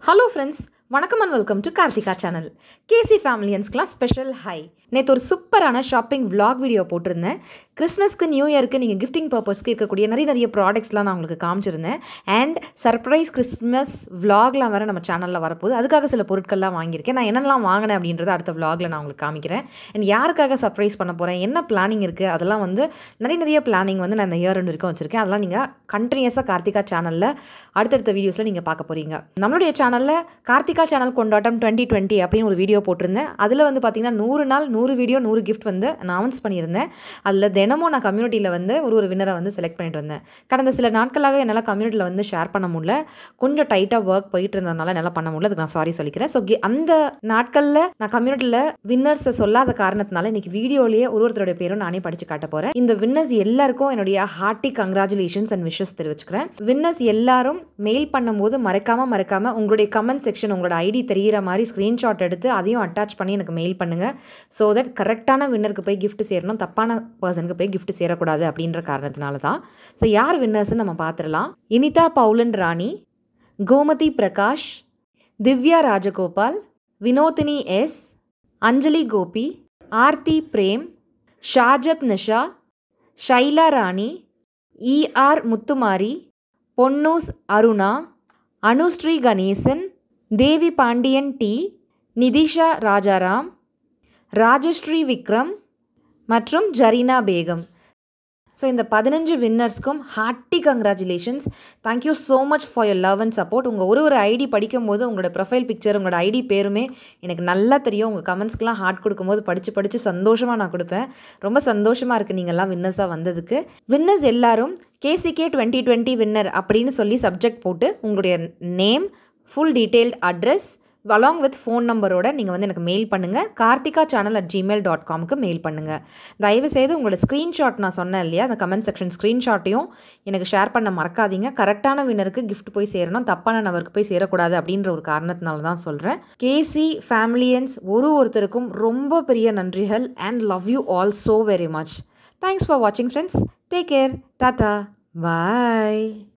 hello friends வணக்கம் and welcome to Karthika channel KC ஃபேமிலியன்ஸ்க்குலாம் special hi நேற்று ஒரு சூப்பரான ஷாப்பிங் vlog வீடியோ போட்டிருந்தேன் கிறிஸ்மஸ்க்கு நியூ இயருக்கு நீங்கள் கிஃப்டிங் பர்பஸ்க்கு இருக்கக்கூடிய நிறைய நிறைய ப்ராடக்ட்ஸ்லாம் நான் உங்களுக்கு காமிச்சிருந்தேன் அண்ட் சர்ப்ரைஸ் கிறிஸ்மஸ் vlogலாம் வேறு நம்ம சேனலில் வரப்போகுது அதுக்காக சில பொருட்கள்லாம் வாங்கியிருக்கேன் நான் என்னெல்லாம் வாங்கினேன் அப்படின்றத அடுத்த vlogல நான் உங்களுக்கு காமிக்கிறேன் அண்ட் யாருக்காக சர்ப்ரைஸ் பண்ண போகிறேன் என்ன பிளானிங் இருக்குது அதெல்லாம் வந்து நிறைய நிறைய பிளானிங் வந்து நான் இந்த இயர் ரெண்டு வரைக்கும் வச்சுருக்கேன் அதெல்லாம் நீங்கள் கண்டினியூஸாக கார்த்திகா சேனலில் அடுத்தடுத்த வீடியோஸில் நீங்கள் பார்க்க போகிறீங்க நம்மளுடைய சேனலில் கார்த்திகா சேனல் கொண்டாட்டம் டுவெண்ட்டி டுவெண்ட்டி அப்படின்னு ஒரு வீடியோ போட்டிருந்தேன் அதில் வந்து பார்த்திங்கன்னா நூறு நாள் நூறு வீடியோ நூறு கிஃப்ட் வந்து அனௌன்ஸ் பண்ணியிருந்தேன் அதில் தினமும் நான் கம்யூனிட்டியில் வந்து ஒரு ஒரு வின்னரை வந்து செலக்ட் பண்ணிட்டு வந்தேன் கடந்த சில நாட்களாக என்னால் கம்யூனிட்டியில் வந்து ஷேர் பண்ண முடியல கொஞ்சம் டைட்டாக ஒர்க் போயிட்டு இருந்ததுனால என்னால் பண்ண முடியல அதுக்கு நான் சாரி சொல்லிக்கிறேன் ஸோ அந்த நாட்களில் நான் கம்யூனிட்டியில் வின்னர்ஸை சொல்லாத காரணத்தினால இன்னைக்கு வீடியோலேயே ஒரு ஒருத்தருடைய பேரும் நானே படித்து காட்ட போகிறேன் இந்த வின்னர்ஸ் எல்லாருக்கும் என்னுடைய ஹார்ட்டி கங்க்ராச்சுலேஷன்ஸ் அண்ட் விஷஸ் தெரிவிச்சுக்கிறேன் வின்னர்ஸ் எல்லாரும் மெயில் பண்ணும்போது மறக்காம மறக்காம உங்களுடைய கமெண்ட் செக்ஷன் உங்களோட ஐடி தெரிகிற மாதிரி ஸ்க்ரீன்ஷாட் எடுத்து அதையும் அட்டாச் பண்ணி எனக்கு மெயில் பண்ணுங்கள் ஸோ தட் கரெக்டான வின்னருக்கு போய் gift சேரணும் தப்பான பர்சனுக்கு போய் gift சேரக்கூடாது அப்படின்ற காரணத்தினால தான் ஸோ யார் வின்னர்ஸ்னு நம்ம பார்த்துடலாம் Initha Paulan Rani Gomathi Prakash Divya Rajagopal Vinodhini S Anjali Gopi Aarthi Prem Shahjad Nisha Shaila Rani E R Muthumari Ponnus Aruna Anushree Ganesan Devi Pandian T Nithisha Rajaram Rajashree Vikram மற்றும் ஜரீனா பேகம் ஸோ இந்த பதினஞ்சு வின்னர்ஸ்க்கும் hearty congratulations thank you so much for your love and support உங்கள் ஒரு ஒரு ஐடி படிக்கும்போது உங்களோட ப்ரொஃபைல் பிக்சர் உங்களோட ஐடி பேருமே எனக்கு நல்லா தெரியும் உங்கள் கமெண்ட்ஸ்க்கெலாம் ஹார்ட் கொடுக்கும்போது படித்து படித்து சந்தோஷமாக நான் கொடுப்பேன் ரொம்ப சந்தோஷமாக இருக்குது நீங்கள்லாம் வின்னர்ஸாக வந்ததுக்கு வின்னர்ஸ் எல்லாரும் கேசிகே டுவெண்ட்டி டுவெண்ட்டி வின்னர் அப்படின்னு சொல்லி சப்ஜெக்ட் போட்டு உங்களுடைய name full detailed address along with phone நம்பரோட நீங்கள் வந்து எனக்கு மெயில் பண்ணுங்கள் Karthika channel at Gmail dot காம்க்கு மெயில் பண்ணுங்கள் தயவுசெய்து உங்களோட ஸ்க்ரீன்ஷாட் நான் சொன்னேன் இல்லையா அந்த கமெண்ட் செக்ஷன் ஸ்க்ரீன்ஷாட்டையும் எனக்கு ஷேர் பண்ண மறக்காதீங்க கரெக்டான வினருக்கு gift போய் சேரணும் தப்பான நபருக்கு போய் சேரக்கூடாது அப்படின்ற ஒரு காரணத்தினால தான் சொல்கிறேன் கேசி ஃபேமிலியன்ஸ் ஒரு ஒருத்தருக்கும் ரொம்ப பெரிய நன்றிகள் and love you all so very much thanks for வாட்சிங் ஃப்ரெண்ட்ஸ் டேக் கேர் டாட்டா பாய்